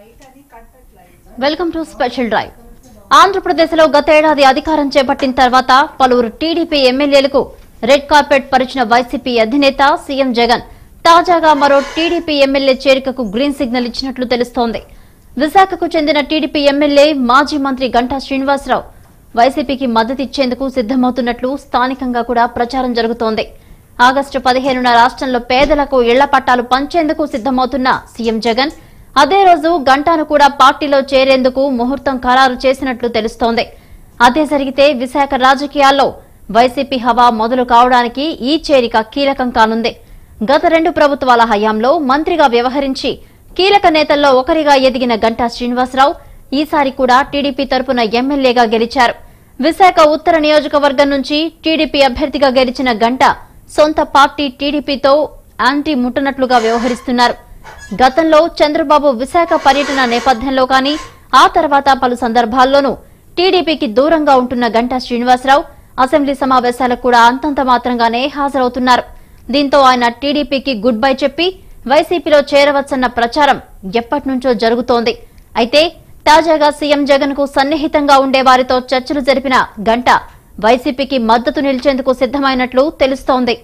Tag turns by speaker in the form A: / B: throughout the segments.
A: welcome to special drive ఆంధ్రప్రదేశ్లో గతేడాది అధికారం చేపట్టిన తర్వాత పలువురు టీడీపీ ఎమ్మెల్యేలకు రెడ్ కార్పెట్ పరిచిన వైసీపీ అధినేత సీఎం జగన్ తాజాగా మరో టీడీపీ ఎమ్మెల్యే చేరికకు గ్రీన్ సిగ్నల్ ఇచ్చినట్లు తెలుస్తోంది విశాఖకు చెందిన టీడీపీ ఎమ్మెల్యే మాజీ మంత్రి గంటా శ్రీనివాసరావు వైసీపీకి మద్దతిచ్చేందుకు సిద్దమవుతున్నట్లు స్థానికంగా కూడా ప్రచారం జరుగుతోంది ఆగస్టు పదిహేనున రాష్ట్రంలో పేదలకు ఇళ్ల పట్టాలు పంచేందుకు సిద్దమవుతున్న సీఎం జగన్ అదే రోజు గంటాను కూడా పార్టీలో చేరేందుకు ముహూర్తం ఖరారు చేసినట్లు తెలుస్తోంది అదే జరిగితే విశాఖ రాజకీయాల్లో వైసీపీ హవా మొదలు కావడానికి ఈ చేరిక కీలకం కానుంది గత రెండు ప్రభుత్వాల హయాంలో మంత్రిగా వ్యవహరించి కీలక నేతల్లో ఒకరిగా ఎదిగిన గంటా శ్రీనివాసరావు ఈసారి కూడా టీడీపీ తరపున ఎమ్మెల్యేగా గెలిచారు విశాఖ ఉత్తర నియోజకవర్గం నుంచి టీడీపీ అభ్యర్థిగా గెలిచిన గంట సొంత పార్టీ టీడీపీతో యాంటీ ముట్టనట్లుగా వ్యవహరిస్తున్నారు గతంలో చంద్రబాబు విశాఖ పర్యటన నేపథ్యంలో కానీ ఆ తర్వాత పలు సందర్భాల్లోనూ టీడీపీకి దూరంగా ఉంటున్న గంటా శ్రీనివాసరావు అసెంబ్లీ సమావేశాలకు కూడా అంతంత మాత్రంగానే హాజరవుతున్నారు దీంతో ఆయన టీడీపీకి గుడ్ బై చెప్పి వైసీపీలో చేరవచ్చన్న ప్రచారం ఎప్పటి నుంచో జరుగుతోంది అయితే తాజాగా సీఎం జగన్ కు సన్నిహితంగా ఉండే వారితో చర్చలు జరిపిన గంట వైసీపీకి మద్దతు నిలిచేందుకు సిద్దమైనట్లు తెలుస్తోంది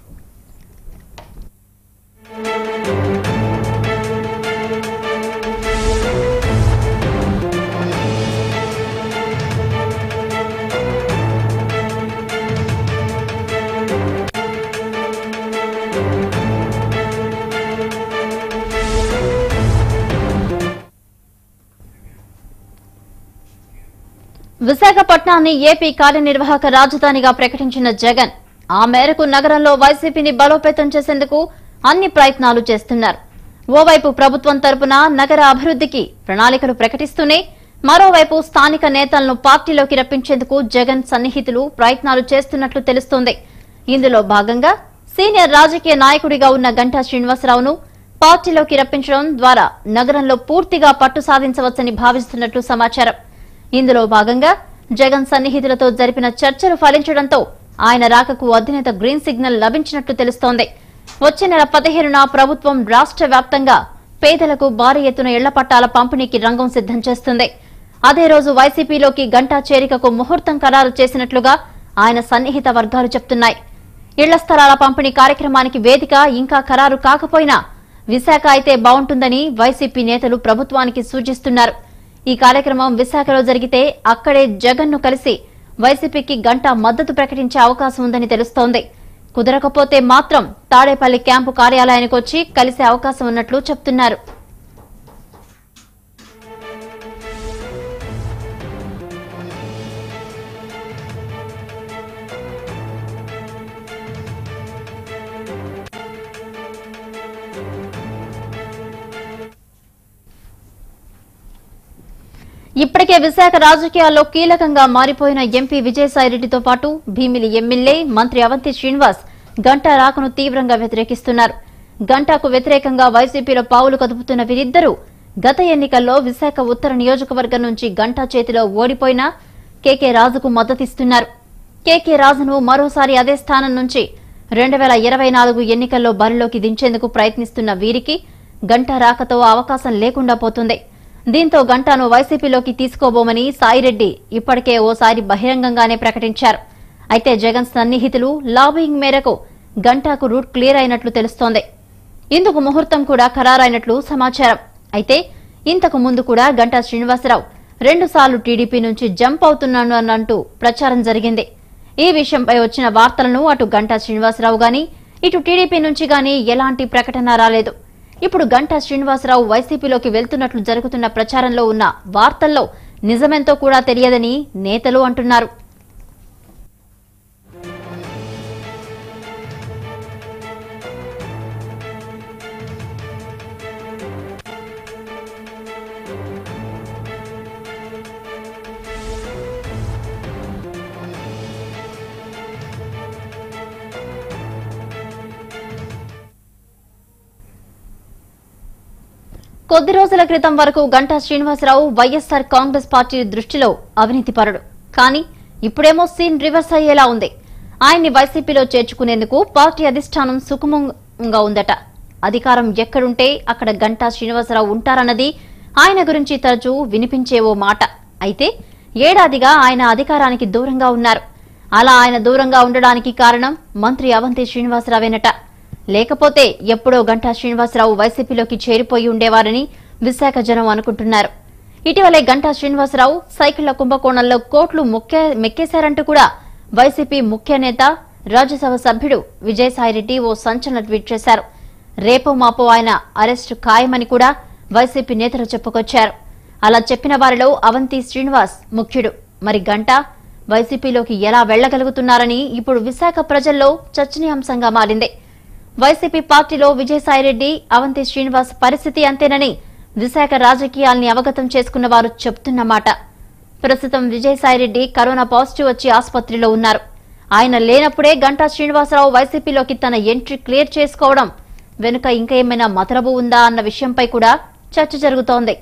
A: విశాఖపట్నాన్ని ఏపీ కార్యనిర్వాహక రాజధానిగా ప్రకటించిన జగన్ ఆ మేరకు నగరంలో వైసీపీని బలోపేతం చేసేందుకు అన్ని ప్రయత్నాలు చేస్తున్నారు ఓవైపు ప్రభుత్వం తరపున నగర అభివృద్ధికి ప్రణాళికలు ప్రకటిస్తూనే మరోవైపు స్థానిక నేతలను పార్టీలోకి రప్పించేందుకు జగన్ సన్నిహితులు ప్రయత్నాలు చేస్తున్నట్లు తెలుస్తోంది ఇందులో భాగంగా సీనియర్ రాజకీయ నాయకుడిగా ఉన్న గంటా శ్రీనివాసరావును పార్టీలోకి రప్పించడం ద్వారా నగరంలో పూర్తిగా పట్టు సాధించవచ్చని భావిస్తున్నట్లు సమాచారం ఇందులో భాగంగా జగన్ సన్నిహితులతో జరిపిన చర్చలు ఫలించడంతో ఆయన రాకకు అధినేత గ్రీన్ సిగ్నల్ లభించినట్లు తెలుస్తోంది వచ్చే నెల పదిహేనున ప్రభుత్వం రాష్ట్ర వ్యాప్తంగా పేదలకు భారీ ఎత్తున ఇళ్ల పట్టాల పంపిణీకి రంగం సిద్దం చేస్తుంది అదే రోజు వైసీపీలోకి గంటా చేరికకు ముహూర్తం ఖరారు చేసినట్లుగా ఆయన సన్నిహిత వర్గాలు చెప్తున్నాయి ఇళ్ల స్థలాల పంపిణీ కార్యక్రమానికి వేదిక ఇంకా ఖరారు కాకపోయినా విశాఖ అయితే బావుంటుందని వైసీపీ నేతలు ప్రభుత్వానికి సూచిస్తున్నారు ఈ కార్యక్రమం విశాఖలో జరిగితే అక్కడే జగన్ ను కలిసి వైసీపీకి గంట మద్దతు ప్రకటించే అవకాశం ఉందని తెలుస్తోంది కుదరకపోతే మాత్రం తాడేపల్లి క్యాంపు కార్యాలయానికి వచ్చి కలిసే అవకాశం ఉన్నట్లు చెప్తున్నారు ఇప్పటికే విశాఖ రాజకీయాల్లో కీలకంగా మారిపోయిన ఎంపీ విజయసాయిరెడ్డితో పాటు భీమిలి ఎమ్మెల్యే మంత్రి అవంతి శ్రీనివాస్ గంటా రాకను తీవ్రంగా వ్యతిరేకిస్తున్నారు గంటాకు వ్యతిరేకంగా వైసీపీలో పావులు కదుపుతున్న వీరిద్దరూ గత ఎన్నికల్లో విశాఖ ఉత్తర నియోజకవర్గం నుంచి గంటా చేతిలో ఓడిపోయినా కేకే రాజుకు మద్దతిస్తున్నారు కేకే రాజును మరోసారి అదే స్థానం నుంచి రెండు వేల ఇరవై నాలుగు ఎన్నికల్లో బరిలోకి దించేందుకు ప్రయత్నిస్తున్న వీరికి గంటా రాకతో అవకాశం లేకుండా పోతుంది దీంతో గంటాను వైసీపీలోకి తీసుకోబోమని సాయిరెడ్డి ఇప్పటికే ఓసారి బహిరంగంగానే ప్రకటించారు అయితే జగన్ సన్నిహితులు లాబింగ్ మేరకు గంటాకు రూట్ క్లియర్ అయినట్లు తెలుస్తోంది ఇందుకు ముహూర్తం కూడా ఖరారైనట్లు సమాచారం అయితే ఇంతకు ముందు కూడా గంటా శ్రీనివాసరావు రెండుసార్లు టీడీపీ నుంచి జంప్ అవుతున్నాను అన్నంటూ ప్రచారం జరిగింది ఈ విషయంపై వచ్చిన వార్తలను అటు గంటా శ్రీనివాసరావు గాని ఇటు టీడీపీ నుంచి గాని ఎలాంటి ప్రకటన రాలేదు ఇప్పుడు గంటా శ్రీనివాసరావు వైసీపీలోకి వెళ్తున్నట్లు జరుగుతున్న ప్రచారంలో ఉన్న వార్తల్లో నిజమెంతో కూడా తెలియదని నేతలు అంటున్నారు కొద్ది రోజుల క్రితం వరకు Ganta Srinivasarao YSR Congress party దృష్టిలో అవినీతిపరుడు కానీ ఇప్పుడేమో సీన్ రివర్స్ అయ్యేలా ఉంది ఆయన్ని వైసీపీలో చేర్చుకునేందుకు పార్టీ అధిష్టానం సుకుమంగా ఉందట అధికారం ఎక్కడుంటే అక్కడ గంటా శ్రీనివాసరావు ఉంటారన్నది ఆయన గురించి తరచూ వినిపించే ఓ మాట అయితే ఏడాదిగా ఆయన అధికారానికి దూరంగా ఉన్నారు అలా ఆయన దూరంగా ఉండడానికి కారణం మంత్రి అవంతి శ్రీనివాసరావేనట లేకపోతే ఎప్పుడో గంటా శ్రీనివాసరావు వైసీపీలోకి చేరిపోయి ఉండేవారని విశాఖ జనం అనుకుంటున్నారు ఇటీవలే గంటా శ్రీనివాసరావు సైకిళ్ల కుంభకోణంలో కోట్లు మొక్కే మెక్కేశారంటూ కూడా వైసీపీ ముఖ్య నేత రాజ్యసభ సభ్యుడు విజయసాయిరెడ్డి ఓ సంచలన ట్వీట్ చేశారు రేపో మాపో ఆయన అరెస్టు ఖాయమని కూడా వైసీపీ నేతలు చెప్పుకొచ్చారు అలా చెప్పిన వారిలో అవంతి శ్రీనివాస్ ముఖ్యుడు మరి గంట వైసీపీలోకి ఎలా వెళ్లగలుగుతున్నారని ఇప్పుడు విశాఖ ప్రజల్లో చర్చనీయాంశంగా మారింది వైసీపీ పార్టీలో విజయసాయిరెడ్డి అవంతి శ్రీనివాస్ పరిస్థితి అంతేనని విశాఖ రాజకీయాల్ని అవగతం చేసుకున్న వారు చెప్తున్నమాట ప్రస్తుతం విజయసాయిరెడ్డి కరోనా పాజిటివ్ వచ్చి ఆసుపత్రిలో ఉన్నారు ఆయన లేనప్పుడే గంటా శ్రీనివాసరావు వైసీపీలోకి తన ఎంట్రీ క్లియర్ చేసుకోవడం వెనుక ఇంకా ఏమైనా మతలబు ఉందా అన్న విషయంపై కూడా చర్చ జరుగుతోంది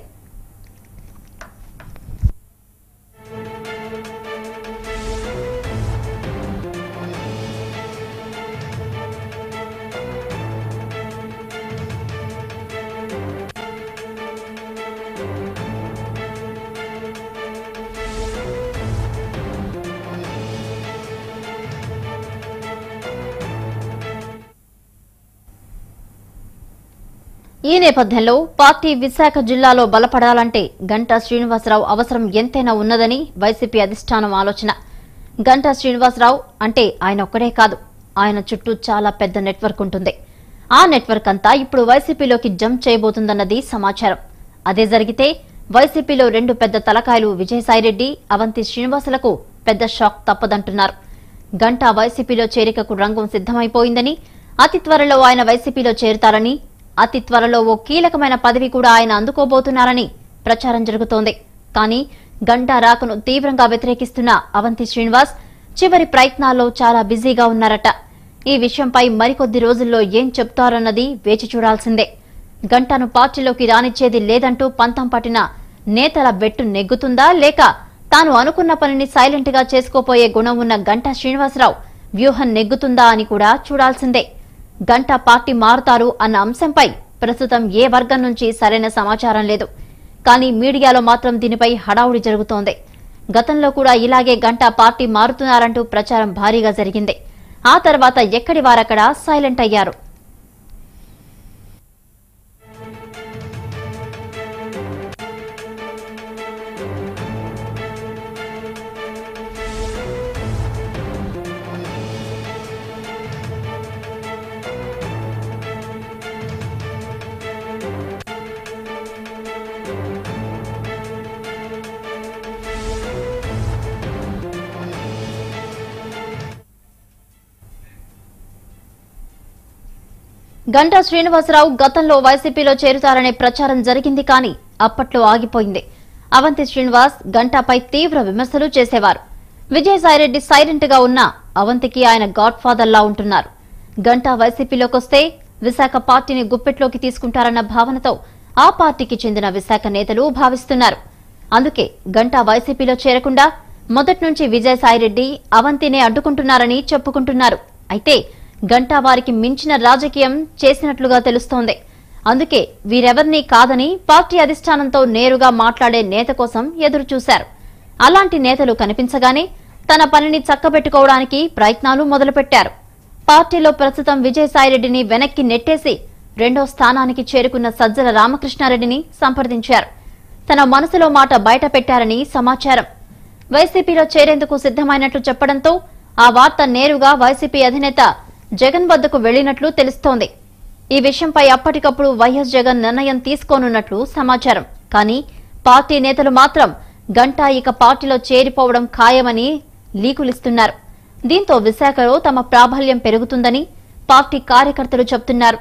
A: ఈ నేపథ్యంలో పార్టీ విశాఖ జిల్లాలో బలపడాలంటే గంటా శ్రీనివాసరావు అవసరం ఎంతైనా ఉన్నదని వైసీపీ అధిష్టానం ఆలోచన గంటా శ్రీనివాసరావు అంటే ఆయన ఒక్కడే కాదు ఆయన చుట్టూ చాలా పెద్ద నెట్వర్క్ ఉంటుంది ఆ నెట్వర్క్ అంతా ఇప్పుడు వైసీపీలోకి జంప్ చేయబోతుందన్నది సమాచారం అదే జరిగితే వైసీపీలో రెండు పెద్ద తలకాయలు విజయసాయిరెడ్డి అవంతి శ్రీనివాసులకు పెద్ద షాక్ తప్పదంటున్నారు గంటా వైసీపీలో చేరికకు రంగం సిద్దమైపోయిందని అతి త్వరలో ఆయన వైసీపీలో చేరుతారని అతి త్వరలో ఓ కీలకమైన పదవి కూడా ఆయన అందుకోబోతున్నారని ప్రచారం జరుగుతోంది కానీ గంటా రాకను తీవ్రంగా వ్యతిరేకిస్తున్న అవంతి శ్రీనివాస్ చివరి ప్రయత్నాల్లో చాలా బిజీగా ఉన్నారట ఈ విషయంపై మరికొద్ది రోజుల్లో ఏం చెప్తారన్నది వేచి చూడాల్సిందే గంటను పార్టీలోకి రానిచ్చేది లేదంటూ పంతం పట్టిన నేతల బెట్టు నెగ్గుతుందా లేక తాను అనుకున్న పనిని సైలెంట్ గా చేసుకోపోయే గుణం ఉన్న గంటా శ్రీనివాసరావు వ్యూహం నెగ్గుతుందా అని కూడా చూడాల్సిందే గంటా పార్టీ మారుతారు అన్న అంశంపై ప్రస్తుతం ఏ వర్గం నుంచి సరైన సమాచారం లేదు కానీ మీడియాలో మాత్రం దీనిపై హడావుడి జరుగుతోంది గతంలో కూడా ఇలాగే గంటా పార్టీ మారుతున్నారంటూ ప్రచారం భారీగా జరిగింది ఆ తర్వాత ఎక్కడి వారక్కడ సైలెంట్ అయ్యారు గంటా శ్రీనివాసరావు గతంలో వైసీపీలో చేరుతారనే ప్రచారం జరిగింది కానీ అప్పట్లో ఆగిపోయింది అవంతి శ్రీనివాస్ గంటాపై తీవ్ర విమర్శలు చేసేవారు విజయసాయిరెడ్డి సైలెంట్ గా ఉన్నా అవంతికి ఆయన గాడ్ ఫాదర్ లా ఉంటున్నారు గంటా వైసీపీలోకి వస్తే విశాఖ పార్టీని గుప్పెట్లోకి తీసుకుంటారన్న భావనతో ఆ పార్టీకి చెందిన విశాఖ నేతలు భావిస్తున్నారు అందుకే గంటా వైసీపీలో చేరకుండా మొదటి నుంచి విజయసాయిరెడ్డి అవంతినే అడ్డుకుంటున్నారని చెప్పుకుంటున్నారు అయితే గంటా వారికి మించిన రాజకీయం చేసినట్లుగా తెలుస్తోంది అందుకే వీరెవర్నీ కాదని పార్టీ అధిష్టానంతో నేరుగా మాట్లాడే నేత కోసం ఎదురు చూశారు అలాంటి నేతలు కనిపించగానే తన పనిని చక్కబెట్టుకోవడానికి ప్రయత్నాలు మొదలుపెట్టారు పార్టీలో ప్రస్తుతం విజయసాయిరెడ్డిని వెనక్కి నెట్టేసి రెండో స్థానానికి చేరుకున్న సజ్జల రామకృష్ణారెడ్డిని సంప్రదించారు తన మనసులో మాట బయట పెట్టారని సమాచారం వైసీపీలో చేరేందుకు సిద్దమైనట్లు చెప్పడంతో ఆ వార్త నేరుగా వైసీపీ అధినేత జగన్ వద్దకు వెళ్లినట్లు తెలుస్తోంది ఈ విషయంపై అప్పటికప్పుడు వైఎస్ జగన్ నిర్ణయం తీసుకోనున్నట్లు సమాచారం కానీ పార్టీ నేతలు మాత్రం గంటా ఇక పార్టీలో చేరిపోవడం ఖాయమని లీకులిస్తున్నారు దీంతో విశాఖలో తమ ప్రాబల్యం పెరుగుతుందని పార్టీ కార్యకర్తలు చెబుతున్నారు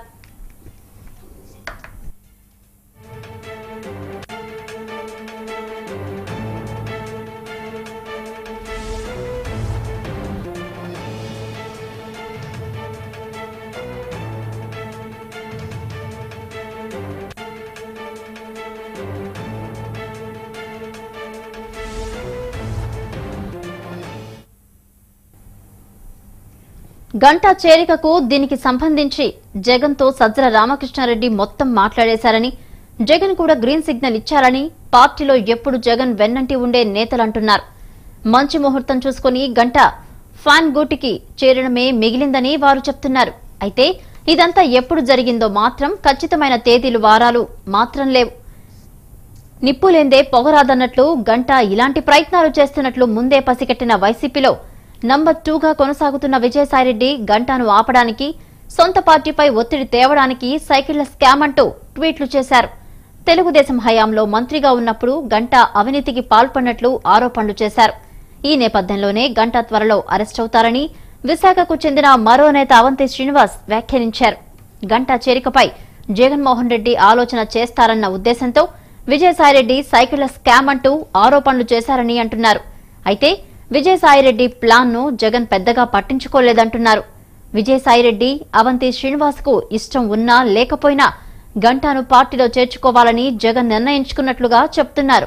A: గంటా చేరికకు దీనికి సంబంధించి జగన్తో సజ్జల రామకృష్ణారెడ్డి మొత్తం మాట్లాడేశారని జగన్ కూడా గ్రీన్ సిగ్నల్ ఇచ్చారని పార్టీలో ఎప్పుడు జగన్ వెన్నంటి ఉండే నేతలంటున్నారు మంచి ముహూర్తం చూసుకుని గంట ఫ్యాన్ గూటికి చేరడమే మిగిలిందని వారు చెప్తున్నారు అయితే ఇదంతా ఎప్పుడు జరిగిందో మాత్రం ఖచ్చితమైన తేదీలు వారాలు మాత్రం లేవు నిప్పులేందే పొగరాదన్నట్లు గంట ఇలాంటి ప్రయత్నాలు చేస్తున్నట్లు ముందే పసిగట్టిన వైసీపీలో నంబర్ టూగా కొనసాగుతున్న విజయసాయిరెడ్డి గంటను ఆపడానికి సొంత పార్టీపై ఒత్తిడి తేవడానికి సైకిళ్ల స్కామ్ అంటూ ట్వీట్లు చేశారు తెలుగుదేశం హయాంలో మంత్రిగా ఉన్నప్పుడు గంట అవినీతికి పాల్పడినట్లు ఆరోపణలు చేశారు ఈ నేపథ్యంలోనే గంట త్వరలో అరెస్టవుతారని విశాఖకు చెందిన మరో నేత అవంతి శ్రీనివాస్ వ్యాఖ్యానించారు గంట చేరికపై జగన్మోహన్ రెడ్డి ఆలోచన చేస్తారన్న ఉద్దేశంతో విజయసాయిరెడ్డి సైకిళ్ల స్కామ్ అంటూ ఆరోపణలు చేశారని అంటున్నారు అయితే విజయసాయిరెడ్డి ప్లాన్ ను జగన్ పెద్దగా పట్టించుకోలేదంటున్నారు విజయసాయిరెడ్డి అవంతి శ్రీనివాస్ కు ఇష్టం ఉన్నా లేకపోయినా గంటాను పార్టీలో చేర్చుకోవాలని జగన్ నిర్ణయించుకున్నట్లుగా చెప్తున్నారు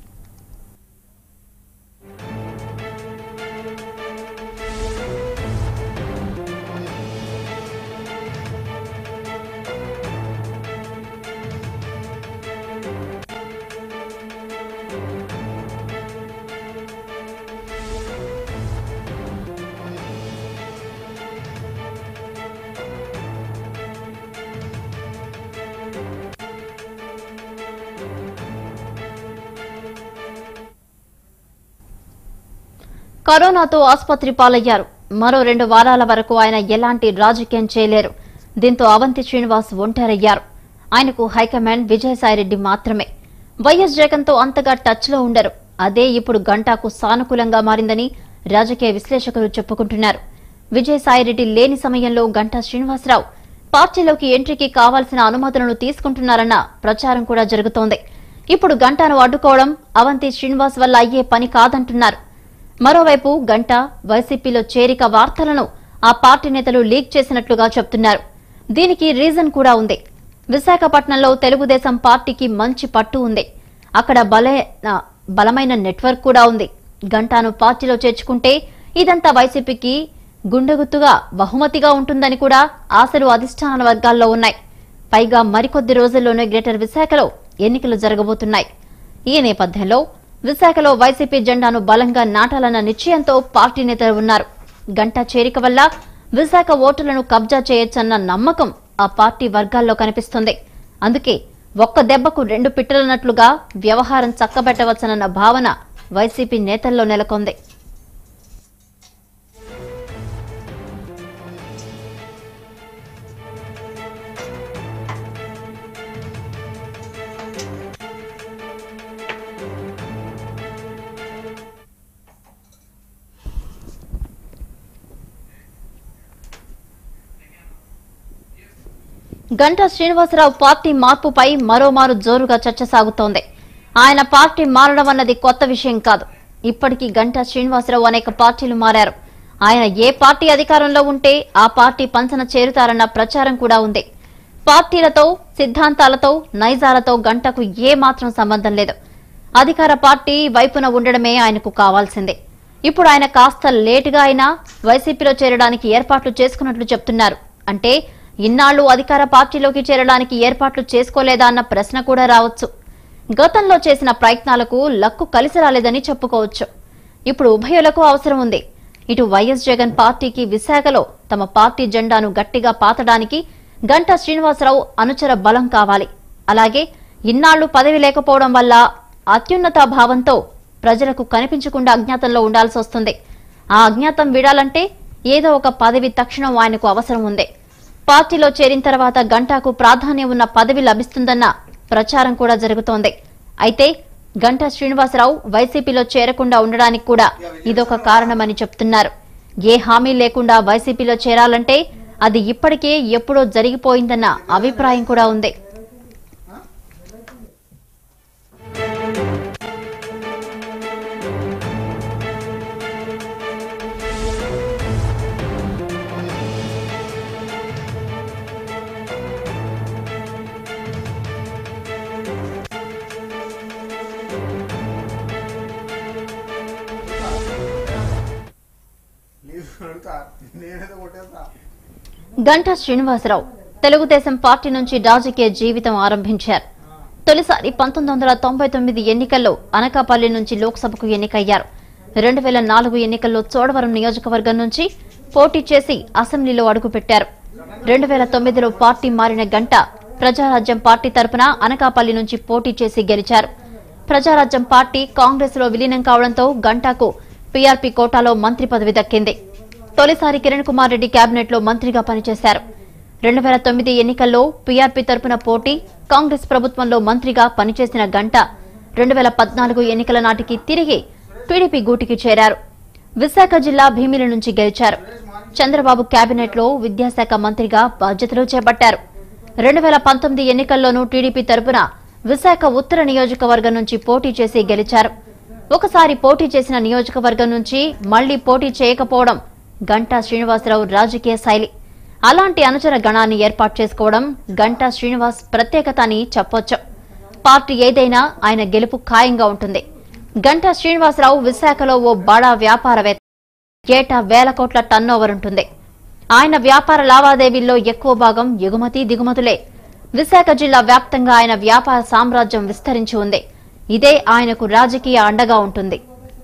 A: కరోనాతో ఆసుపత్రి పాలయ్యారు మరో రెండు వారాల వరకు ఆయన ఎలాంటి రాజకీయం చేయలేరు దీంతో అవంతి శ్రీనివాస్ ఒంటరయ్యారు ఆయనకు హైకమాండ్ విజయసాయిరెడ్డి మాత్రమే వైఎస్ జగన్ తో అంతగా టచ్ లో ఉండరు అదే ఇప్పుడు గంటాకు సానుకూలంగా మారిందని రాజకీయ విశ్లేషకులు చెప్పుకుంటున్నారు విజయసాయిరెడ్డి లేని సమయంలో గంటా శ్రీనివాసరావు పార్టీలోకి ఎంట్రీకి కావాల్సిన అనుమతులను తీసుకుంటున్నారన్న ప్రచారం కూడా జరుగుతోంది ఇప్పుడు గంటాను అడ్డుకోవడం అవంతి శ్రీనివాస్ వల్ల అయ్యే పని కాదంటున్నారు మరోవైపు గంట వైసీపీలో చేరిక వార్తలను ఆ పార్టీ నేతలు లీక్ చేసినట్లుగా చెప్తున్నారు దీనికి రీజన్ కూడా ఉంది విశాఖపట్నంలో తెలుగుదేశం పార్టీకి మంచి పట్టు ఉంది అక్కడ బలైన బలమైన నెట్వర్క్ కూడా ఉంది గంటాను పార్టీలో చేర్చుకుంటే ఇదంతా వైసీపీకి గుండెగుత్తుగా బహుమతిగా ఉంటుందని కూడా ఆశలు అధిష్టాన వర్గాల్లో ఉన్నాయి పైగా మరికొద్ది రోజుల్లోనే గ్రేటర్ విశాఖలో ఎన్నికలు జరగబోతున్నాయి ఈ నేపథ్యంలో విశాఖలో వైసీపీ జెండాను బలంగా నాటాలన్న నిశ్చయంతో పార్టీ నేతలు ఉన్నారు గంటా చేరిక వల్ల విశాఖ ఓటులను కబ్జా చేయొచ్చన్న నమ్మకం ఆ పార్టీ వర్గాల్లో కనిపిస్తుంది అందుకే ఒక్క దెబ్బకు రెండు పిట్టలన్నట్లుగా వ్యవహారం చక్కబెట్టవచ్చనన్న భావన వైసీపీ నేతల్లో నెలకొంది గంటా శ్రీనివాసరావు పార్టీ మార్పుపై మరోమారు జోరుగా చర్చ సాగుతోంది ఆయన పార్టీ మారడం అన్నది కొత్త విషయం కాదు ఇప్పటికీ గంటా శ్రీనివాసరావు అనేక పార్టీలు మారారు ఆయన ఏ పార్టీ అధికారంలో ఉంటే ఆ పార్టీ పంచన చేరుతారన్న ప్రచారం కూడా ఉంది పార్టీలతో సిద్ధాంతాలతో నైజాలతో గంటకు ఏ మాత్రం సంబంధం లేదు అధికార పార్టీ వైపున ఉండడమే ఆయనకు కావాల్సిందే ఇప్పుడు ఆయన కాస్త లేటుగా అయినా వైసీపీలో చేరడానికి ఏర్పాట్లు చేసుకున్నట్లు చెప్తున్నారు అంటే ఇన్నాళ్లు అధికార పార్టీలోకి చేరడానికి ఏర్పాట్లు చేసుకోలేదా అన్న ప్రశ్న కూడా రావచ్చు గతంలో చేసిన ప్రయత్నాలకు లక్కు కలిసి రాలేదని చెప్పుకోవచ్చు ఇప్పుడు ఉభయులకు అవసరం ఉంది ఇటు వైఎస్ జగన్ పార్టీకి విశాఖలో తమ పార్టీ జెండాను గట్టిగా పాతడానికి గంటా శ్రీనివాసరావు అనుచర బలం కావాలి అలాగే ఇన్నాళ్లు పదవి లేకపోవడం వల్ల అత్యున్నత భావంతో ప్రజలకు కనిపించకుండా అజ్ఞాతంలో ఉండాల్సి వస్తుంది ఆ అజ్ఞాతం విడాలంటే ఏదో ఒక పదవి తక్షణం ఆయనకు అవసరం ఉంది పార్టీలో చేరిన తర్వాత గంటాకు ప్రాధాన్యం ఉన్న పదవి లభిస్తుందన్న ప్రచారం కూడా జరుగుతోంది అయితే గంటా శ్రీనివాసరావు వైసీపీలో చేరకుండా ఉండడానికి కూడా ఇదొక కారణమని చెప్తున్నారు ఏ హామీ లేకుండా వైసీపీలో చేరాలంటే అది ఇప్పటికే ఎప్పుడో జరిగిపోయిందన్న అభిప్రాయం కూడా ఉంది
B: నీవు అడుగుతా నేనేదో కొట్టేస్తా
A: గంటా శ్రీనివాసరావు తెలుగుదేశం పార్టీ నుంచి రాజకీయ జీవితం ఆరంభించారు తొలిసారి పంతొమ్మిది వందల తొంభై తొమ్మిది ఎన్నికల్లో అనకాపల్లి నుంచి లోక్సభకు ఎన్నికయ్యారు రెండు వేల నాలుగు ఎన్నికల్లో చోడవరం నియోజకవర్గం నుంచి పోటీ చేసి అసెంబ్లీలో అడుగుపెట్టారు రెండు వేల తొమ్మిదిలో పార్టీ మారిన గంట ప్రజారాజ్యం పార్టీ తరపున అనకాపల్లి నుంచి పోటీ చేసి గెలిచారు ప్రజారాజ్యం పార్టీ కాంగ్రెస్ లో విలీనం కావడంతో గంటాకు పీఆర్పీ కోటాలో మంత్రి పదవి దక్కింది తొలిసారి కిరణ్ కుమార్ రెడ్డి కేబినెట్ లో మంత్రిగా పనిచేశారు రెండు వేల తొమ్మిది ఎన్నికల్లో పీఆర్పీ తరపున పోటీ కాంగ్రెస్ ప్రభుత్వంలో మంత్రిగా పనిచేసిన గంట రెండు వేల పద్నాలుగు ఎన్నికల నాటికి తిరిగి టీడీపీ గూటికి చేరారు విశాఖ జిల్లా భీమిలి నుంచి గెలిచారు చంద్రబాబు కేబినెట్ లో విద్యాశాఖ మంత్రిగా బాధ్యతలు చేపట్టారు రెండు వేల పంతొమ్మిది ఎన్నికల్లోనూ టీడీపీ తరపున విశాఖ ఉత్తర నియోజకవర్గం నుంచి పోటీ చేసి గెలిచారు ఒకసారి పోటీ చేసిన నియోజకవర్గం నుంచి మళ్లీ పోటీ చేయకపోవడం గంటా శ్రీనివాసరావు రాజకీయ శైలి అలాంటి అనుచర గణాన్ని ఏర్పాటు చేసుకోవడం గంటా శ్రీనివాస్ ప్రత్యేకత అని చెప్పొచ్చు పార్టీ ఏదైనా ఆయన గెలుపు ఖాయంగా ఉంటుంది గంటా శ్రీనివాసరావు విశాఖలో ఓ బడా వ్యాపారవేత్త ఏటా వేల కోట్ల టర్నోవర్ ఉంటుంది ఆయన వ్యాపార లావాదేవీల్లో ఎక్కువ భాగం ఎగుమతి దిగుమతులే విశాఖ జిల్లా వ్యాప్తంగా ఆయన వ్యాపార సామ్రాజ్యం విస్తరించి ఉంది ఇదే ఆయనకు రాజకీయ అండగా ఉంటుంది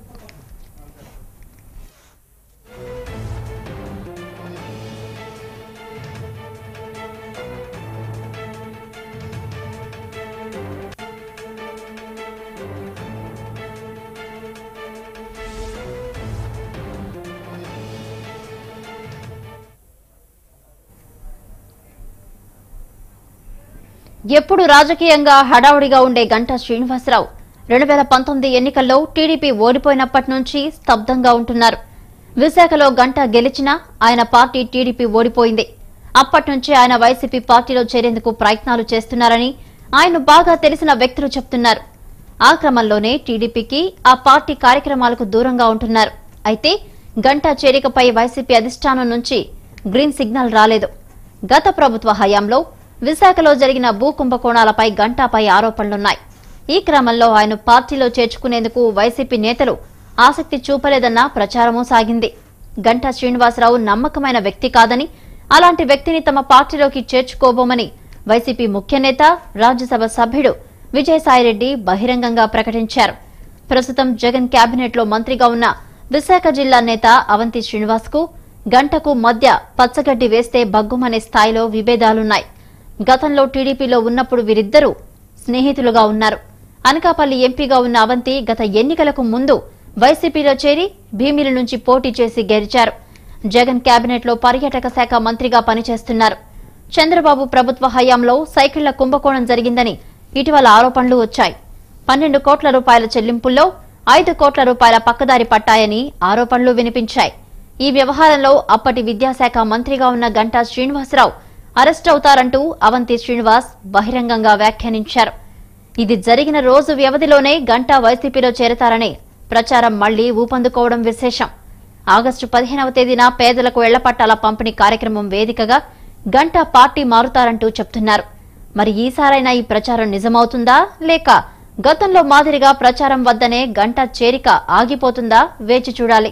A: ఎప్పుడు రాజకీయంగా హడావుడిగా ఉండే గంటా శ్రీనివాసరావు రెండు వేల పంతొమ్మిది ఎన్నికల్లో టీడీపీ ఓడిపోయినప్పటి నుంచి స్తబ్దంగా ఉంటున్నారు విశాఖలో గంట గెలిచినా ఆయన పార్టీ టీడీపీ ఓడిపోయింది అప్పటి నుంచి ఆయన వైసీపీ పార్టీలో చేరేందుకు ప్రయత్నాలు చేస్తున్నారని ఆయన బాగా తెలిసిన వ్యక్తులు చెప్తున్నారు ఆ క్రమంలోనే టీడీపీకి ఆ పార్టీ కార్యక్రమాలకు దూరంగా ఉంటున్నారు అయితే గంటా చేరికపై వైసీపీ అధిష్టానం నుంచి గ్రీన్ సిగ్నల్ రాలేదు గత ప్రభుత్వ హయాంలో విశాఖలో జరిగిన భూ కుంభకోణాలపై గంటాపై ఆరోపణలున్నాయి ఈ క్రమంలో ఆయన పార్టీలో చేర్చుకునేందుకు వైసీపీ నేతలు ఆసక్తి చూపలేదన్న ప్రచారమూ సాగింది గంటా శ్రీనివాసరావు నమ్మకమైన వ్యక్తి కాదని అలాంటి వ్యక్తిని తమ పార్టీలోకి చేర్చుకోబోమని వైసీపీ ముఖ్య నేత రాజ్యసభ సభ్యుడు విజయసాయిరెడ్డి బహిరంగంగా ప్రకటించారు ప్రస్తుతం జగన్ కేబినెట్ లో మంత్రిగా ఉన్న విశాఖ జిల్లా నేత అవంతి శ్రీనివాస్ కు గంటకు మధ్య పచ్చగడ్డి వేస్తే బగ్గుమనే స్థాయిలో విభేదాలున్నాయి గతంలో టీడీపీలో ఉన్నప్పుడు వీరిద్దరూ స్నేహితులుగా ఉన్నారు అనకాపల్లి ఎంపీగా ఉన్న అవంతి గత ఎన్నికలకు ముందు వైసీపీలో చేరి భీమిలి నుంచి పోటీ చేసి గెలిచారు జగన్ కేబినెట్ లో పర్యాటక శాఖ మంత్రిగా పనిచేస్తున్నారు చంద్రబాబు ప్రభుత్వ హయాంలో సైకిళ్ల కుంభకోణం జరిగిందని ఇటీవల ఆరోపణలు వచ్చాయి పన్నెండు కోట్ల రూపాయల చెల్లింపుల్లో ఐదు కోట్ల రూపాయల పక్కదారి పట్టాయని ఆరోపణలు వినిపించాయి ఈ వ్యవహారంలో అప్పటి విద్యాశాఖ మంత్రిగా ఉన్న గంటా శ్రీనివాసరావు అరెస్ట్ అవుతారంటూ అవంతి శ్రీనివాస్ బహిరంగంగా వ్యాఖ్యానించారు ఇది జరిగిన రోజు వ్యవధిలోనే గంటా వైసీపీలో చేరతారని ప్రచారం మళ్లీ ఊపందుకోవడం విశేషం ఆగస్టు పదిహేనవ తేదీన పేదలకు ఇళ్ల పట్టాల పంపిణీ కార్యక్రమం వేదికగా గంటా పార్టీ మారుతారంటూ చెప్తున్నారు మరి ఈసారైనా ఈ ప్రచారం నిజమవుతుందా లేక గతంలో మాదిరిగా ప్రచారం వద్దనే గంటా చేరిక ఆగిపోతుందా వేచి చూడాలి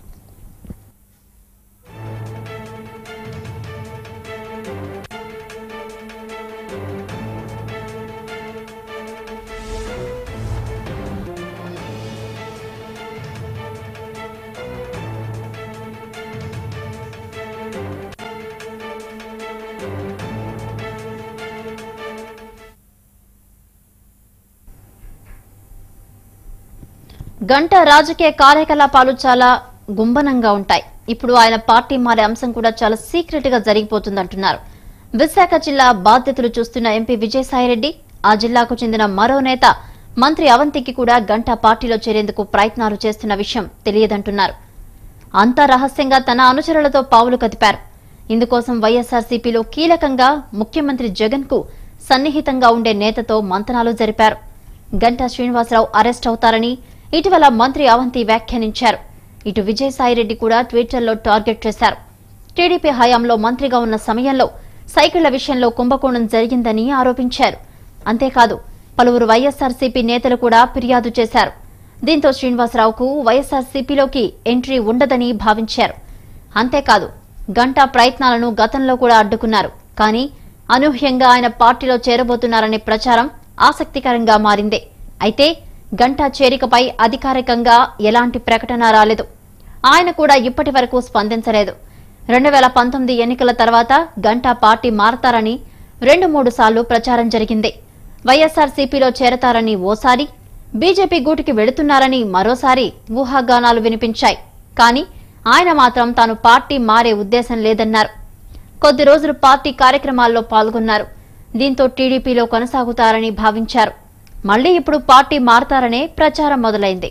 A: గంట రాజకీయ కార్యకలాపాలు చాలా గుంభనంగా ఉంటాయి ఇప్పుడు ఆయన పార్టీ మారే అంశం కూడా చాలా సీక్రెట్ గా జరిగిపోతుందంటున్నారు విశాఖ జిల్లా బాధ్యతలు చూస్తున్న ఎంపీ విజయసాయిరెడ్డి ఆ జిల్లాకు చెందిన మరో నేత మంత్రి అవంతికి కూడా గంట పార్టీలో చేరేందుకు ప్రయత్నాలు చేస్తున్న విషయం తెలియదంటున్నారు అంతా రహస్యంగా తన అనుచరులతో పావులు కదిపారు ఇందుకోసం వైఎస్ఆర్సీపీలో కీలకంగా ముఖ్యమంత్రి జగన్ కు సన్నిహితంగా ఉండే నేతతో మంతనాలు జరిపారు గంటా శ్రీనివాసరావు అరెస్ట్ అవుతారని ఇటీవల మంత్రి అవంతి వ్యాఖ్యానించారు ఇటు విజయసాయిరెడ్డి కూడా ట్విట్టర్లో టార్గెట్ చేశారు టీడీపీ హయాంలో మంత్రిగా ఉన్న సమయంలో సైకిళ్ల విషయంలో కుంభకోణం జరిగిందని ఆరోపించారు అంతేకాదు పలువురు వైఎస్ఆర్సీపీ నేతలు కూడా ఫిర్యాదు చేశారు దీంతో శ్రీనివాసరావుకు వైఎస్ఆర్సీపీలోకి ఎంట్రీ ఉండదని భావించారు అంతేకాదు గంటా ప్రయత్నాలను గతంలో కూడా అడ్డుకున్నారు కానీ అనూహ్యంగా ఆయన పార్టీలో చేరబోతున్నారనే ప్రచారం ఆసక్తికరంగా మారింది అయితే గంటా చేరికపై అధికారికంగా ఎలాంటి ప్రకటన రాలేదు ఆయన కూడా ఇప్పటి వరకు స్పందించలేదు రెండు వేల పంతొమ్మిది ఎన్నికల తర్వాత గంటా పార్టీ మారతారని రెండు మూడు సార్లు ప్రచారం జరిగింది వైఎస్ఆర్సీపీలో చేరతారని ఓసారి బీజేపీ గూటికి వెళుతున్నారని మరోసారి ఊహాగానాలు వినిపించాయి కానీ ఆయన మాత్రం తాను పార్టీ మారే ఉద్దేశం లేదన్నారు కొద్ది రోజులు పార్టీ కార్యక్రమాల్లో పాల్గొన్నారు దీంతో టీడీపీలో కొనసాగుతారని భావించారు మళ్లీ ఇప్పుడు పార్టీ మారతారనే ప్రచారం మొదలైంది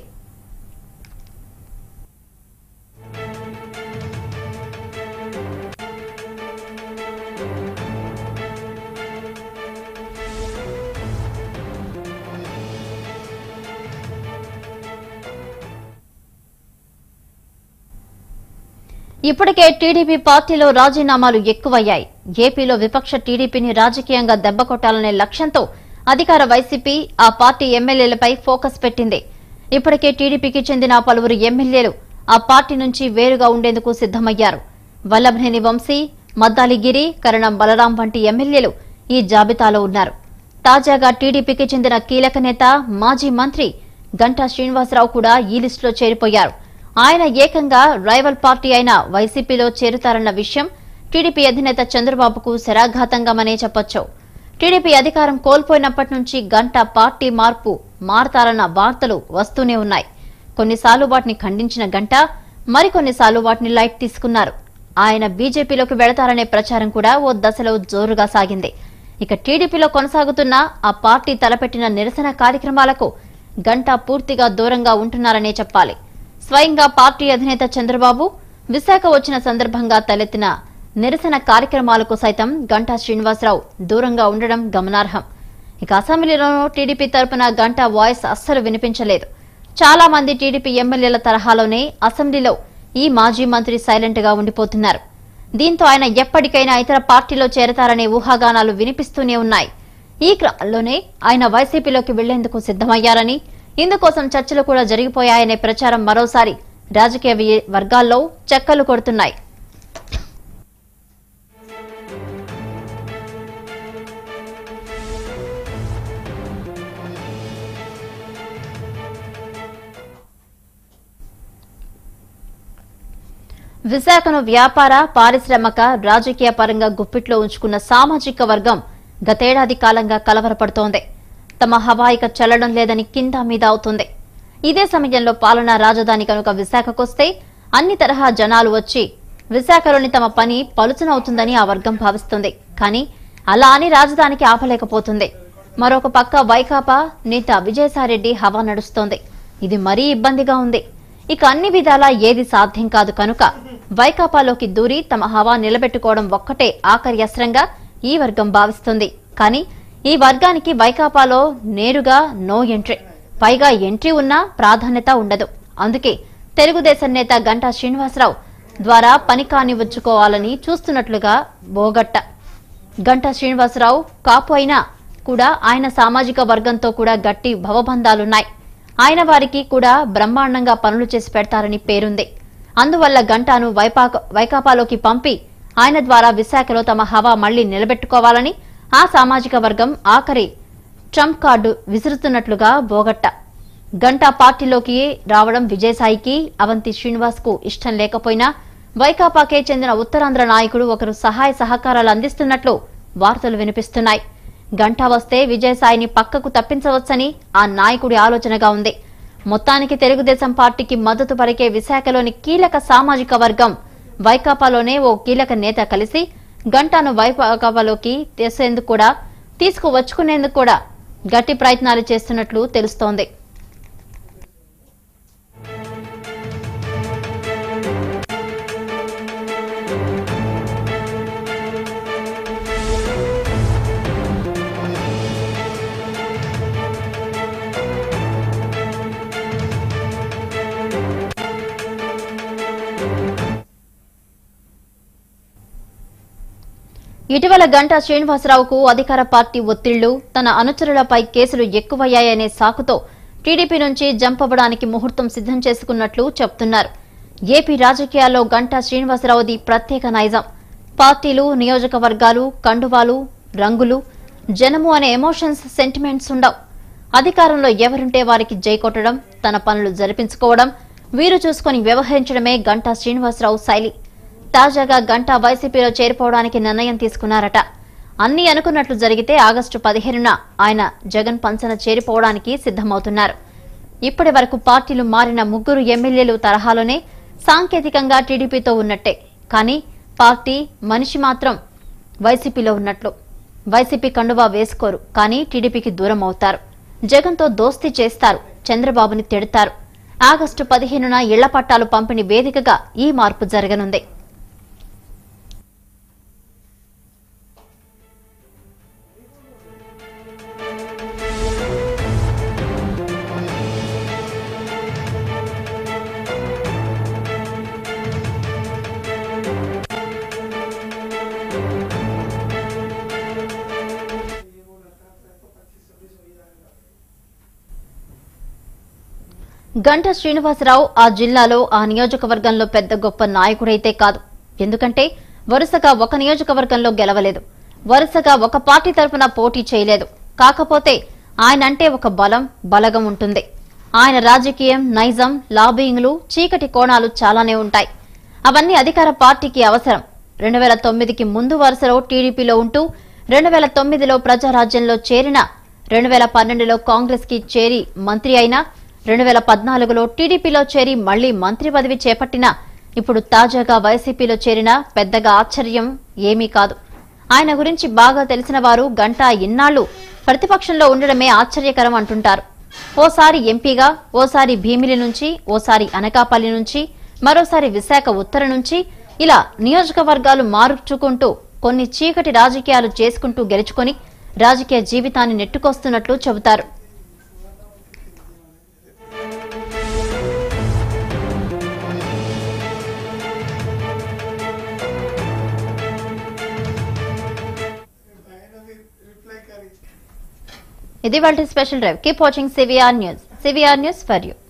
A: ఇప్పటికే టీడీపీ పార్టీలో రాజీనామాలు ఎక్కువయ్యాయి ఏపీలో విపక్ష టీడీపీని రాజకీయంగా దెబ్బకొట్టాలనే లక్ష్యంతో అధికార వైసీపీ ఆ పార్టీ ఎమ్మెల్యేలపై ఫోకస్ పెట్టింది ఇప్పటికే టీడీపీకి చెందిన పలువురు ఎమ్మెల్యేలు ఆ పార్టీ నుంచి వేరుగా ఉండేందుకు సిద్దమయ్యారు వల్లభనేని వంశీ మద్దాలిగిరి కరణం బలరాం వంటి ఎమ్మెల్యేలు ఈ జాబితాలో ఉన్నారు తాజాగా టీడీపీకి చెందిన కీలక నేత మాజీ మంత్రి గంటా శ్రీనివాసరావు కూడా ఈ లిస్టులో చేరిపోయారు ఆయన ఏకంగా రైవల్ పార్టీ అయిన వైసీపీలో చేరుతారన్న విషయం టీడీపీ అధినేత చంద్రబాబుకు శరాఘాతంగమనే చెప్పొచ్చు టీడీపీ అధికారం కోల్పోయినప్పటి నుంచి గంట పార్టీ మార్పు మారతారన్న వార్తలు వస్తూనే ఉన్నాయి కొన్నిసార్లు వాటిని ఖండించిన గంట మరికొన్నిసార్లు వాటిని లైట్ తీసుకున్నారు ఆయన బీజేపీలోకి వెళతారనే ప్రచారం కూడా ఓ దశలో జోరుగా సాగింది ఇక టీడీపీలో కొనసాగుతున్న ఆ పార్టీ తలపెట్టిన నిరసన కార్యక్రమాలకు గంట పూర్తిగా దూరంగా ఉంటున్నారనే చెప్పాలి స్వయంగా పార్టీ అధినేత చంద్రబాబు విశాఖ వచ్చిన సందర్భంగా తలెత్తిన నిరసన కార్యక్రమాలకు సైతం గంటా శ్రీనివాసరావు దూరంగా ఉండడం గమనార్హం ఇక అసెంబ్లీలోనూ టీడీపీ తరపున గంటా వాయిస్ అస్సలు వినిపించలేదు చాలా మంది టీడీపీ ఎమ్మెల్యేల తరహాలోనే అసెంబ్లీలో ఈ మాజీ మంత్రి సైలెంట్ గా ఉండిపోతున్నారు దీంతో ఆయన ఎప్పటికైనా ఇతర పార్టీలో చేరతారనే ఊహాగానాలు వినిపిస్తూనే ఉన్నాయి ఈ క్రమంలోనే ఆయన వైసీపీలోకి వెళ్లేందుకు సిద్దమయ్యారని ఇందుకోసం చర్చలు కూడా జరిగిపోయాయనే ప్రచారం మరోసారి రాజకీయ వి- వర్గాల్లో చెక్కలు కొడుతున్నాయి విశాఖను వ్యాపార పారిశ్రామిక రాజకీయ పరంగా గుప్పిట్లో ఉంచుకున్న సామాజిక వర్గం గతేడాది కాలంగా కలవరపడుతోంది తమ హవాయిక చల్లడం లేదని కింద మీద అవుతుంది ఇదే సమయంలో పాలనా రాజధాని కనుక విశాఖకొస్తే అన్ని తరహా జనాలు వచ్చి విశాఖలోని తమ పని పలుచనవుతుందని ఆ వర్గం భావిస్తుంది కానీ అలా అని రాజధానికి ఆపలేకపోతుంది మరొక పక్క వైకాపా నేత విజయసాయిరెడ్డి హవా నడుస్తోంది ఇది మరీ ఇబ్బందిగా ఉంది ఇక అన్ని విధాలా ఏది సాధ్యం కాదు కనుక వైకాపాలోకి దూరి తమ హవా నిలబెట్టుకోవడం ఒక్కటే ఆఖరి అస్త్రంగా ఈ వర్గం భావిస్తుంది కానీ ఈ వర్గానికి వైకాపాలో నేరుగా నో ఎంట్రీ పైగా ఎంట్రీ ఉన్నా ప్రాధాన్యత ఉండదు అందుకే తెలుగుదేశం నేత గంటా శ్రీనివాసరావు ద్వారా పని కానివ్వుకోవాలని చూస్తున్నట్లుగా బోగట్ట గంటా శ్రీనివాసరావు కాపు అయినా కూడా ఆయన సామాజిక వర్గంతో కూడా గట్టి భవబంధాలున్నాయి ఆయన వారికి కూడా బ్రహ్మాండంగా పనులు చేసి పెడతారని పేరుంది అందువల్ల గంటాను వైపాక వైకాపాలోకి పంపి ఆయన ద్వారా విశాఖలో తమ హవా మళ్లీ నిలబెట్టుకోవాలని ఆ సామాజిక వర్గం ఆఖరి ట్రంప్ కార్డు విసురుతున్నట్లుగా బోగట్ట గంటా పార్టీలోకి రావడం విజయసాయికి అవంతి శ్రీనివాస్ కు ఇష్టం లేకపోయినా వైకాపాకే చెందిన ఉత్తరాంధ్ర నాయకుడు ఒకరు సహాయ సహకారాలు అందిస్తున్నట్లు వార్తలు వినిపిస్తున్నాయి గంటా వస్తే విజయసాయిని పక్కకు తప్పించవచ్చని ఆ నాయకుడి ఆలోచనగా ఉంది మొత్తానికి తెలుగుదేశం పార్టీకి మద్దతు పలికే విశాఖలోని కీలక సామాజిక వర్గం వైకాపాలోనే ఓ కీలక నేత కలిసి గంటాను వైకాపాలోకి తెసేందుకు కూడా తీసుకువచ్చుకునేందుకు కూడా గట్టి ప్రయత్నాలు చేస్తున్నట్లు తెలుస్తోంది ఇటీవల గంటా శ్రీనివాసరావుకు అధికార పార్టీ ఒత్తిళ్లు తన అనుచరులపై కేసులు ఎక్కువయ్యాయనే సాకుతో టీడీపీ నుంచి జంప్ అవ్వడానికి ముహూర్తం సిద్ధం చేసుకున్నట్లు చెప్తున్నారు ఏపీ రాజకీయాల్లో గంటా శ్రీనివాసరావుది ప్రత్యేక నైజం పార్టీలు నియోజకవర్గాలు కండువాలు రంగులు జనము అనే ఎమోషన్స్ సెంటిమెంట్స్ ఉండవు అధికారంలో ఎవరుంటే వారికి జై కొట్టడం తన పనులు జరిపించుకోవడం వీరు చూసుకొని వ్యవహరించడమే గంటా శ్రీనివాసరావు శైలి తాజాగా గంటా వైసీపీలో చేరిపోవడానికి నిర్ణయం తీసుకున్నారట అన్ని అనుకున్నట్లు జరిగితే ఆగస్టు పదిహేనున ఆయన జగన్ పంచన చేరిపోవడానికి సిద్ధమవుతున్నారు ఇప్పటి వరకు పార్టీలు మారిన ముగ్గురు ఎమ్మెల్యేలు తరహాలోనే సాంకేతికంగా టీడీపీతో ఉన్నట్టే కానీ పార్టీ మనిషి మాత్రం వైసీపీలో ఉన్నట్లు వైసీపీ కండువా వేసుకోరు కానీ టీడీపీకి దూరం అవుతారు జగన్తో దోస్తీ చేస్తారు చంద్రబాబుని తిడతారు ఆగస్టు పదిహేనున ఇళ్ల పట్టాలు పంపిణీ వేదికగా ఈ మార్పు జరగనుంది గంట శ్రీనివాసరావు ఆ జిల్లాలో ఆ నియోజకవర్గంలో పెద్ద గొప్ప నాయకుడైతే కాదు ఎందుకంటే వరుసగా ఒక నియోజకవర్గంలో గెలవలేదు వరుసగా ఒక పార్టీ తరపున పోటీ చేయలేదు కాకపోతే ఆయన అంటే ఒక బలం బలగం ఉంటుంది ఆయన రాజకీయం నైజం లాబింగ్లు చీకటి కోణాలు చాలానే ఉంటాయి అవన్నీ అధికార పార్టీకి అవసరం రెండు వేల తొమ్మిదికి ముందు వరుసలో టీడీపీలో ఉంటూ రెండు వేల తొమ్మిదిలో ప్రజారాజ్యంలో చేరిన రెండు వేల పన్నెండులో కాంగ్రెస్ కి చేరి మంత్రి అయినా రెండు వేల పద్నాలుగులో టీడీపీలో చేరి మళ్లీ మంత్రి పదవి చేపట్టినా ఇప్పుడు తాజాగా వైసీపీలో చేరిన పెద్దగా ఆశ్చర్యం ఏమీ కాదు ఆయన గురించి బాగా తెలిసిన వారు గంటా ఇన్నాళ్లు ప్రతిపక్షంలో ఉండడమే ఆశ్చర్యకరం అంటుంటారు ఓసారి ఎంపీగా ఓసారి భీమిలి నుంచి ఓసారి అనకాపల్లి నుంచి మరోసారి విశాఖ ఉత్తర నుంచి ఇలా నియోజకవర్గాలు మార్చుకుంటూ కొన్ని చీకటి రాజకీయాలు చేసుకుంటూ గెలుచుకొని రాజకీయ జీవితాన్ని నెట్టుకొస్తున్నట్లు చెబుతారు ఇది వాళ్ళ special drive keep watching CVR news CVR news for you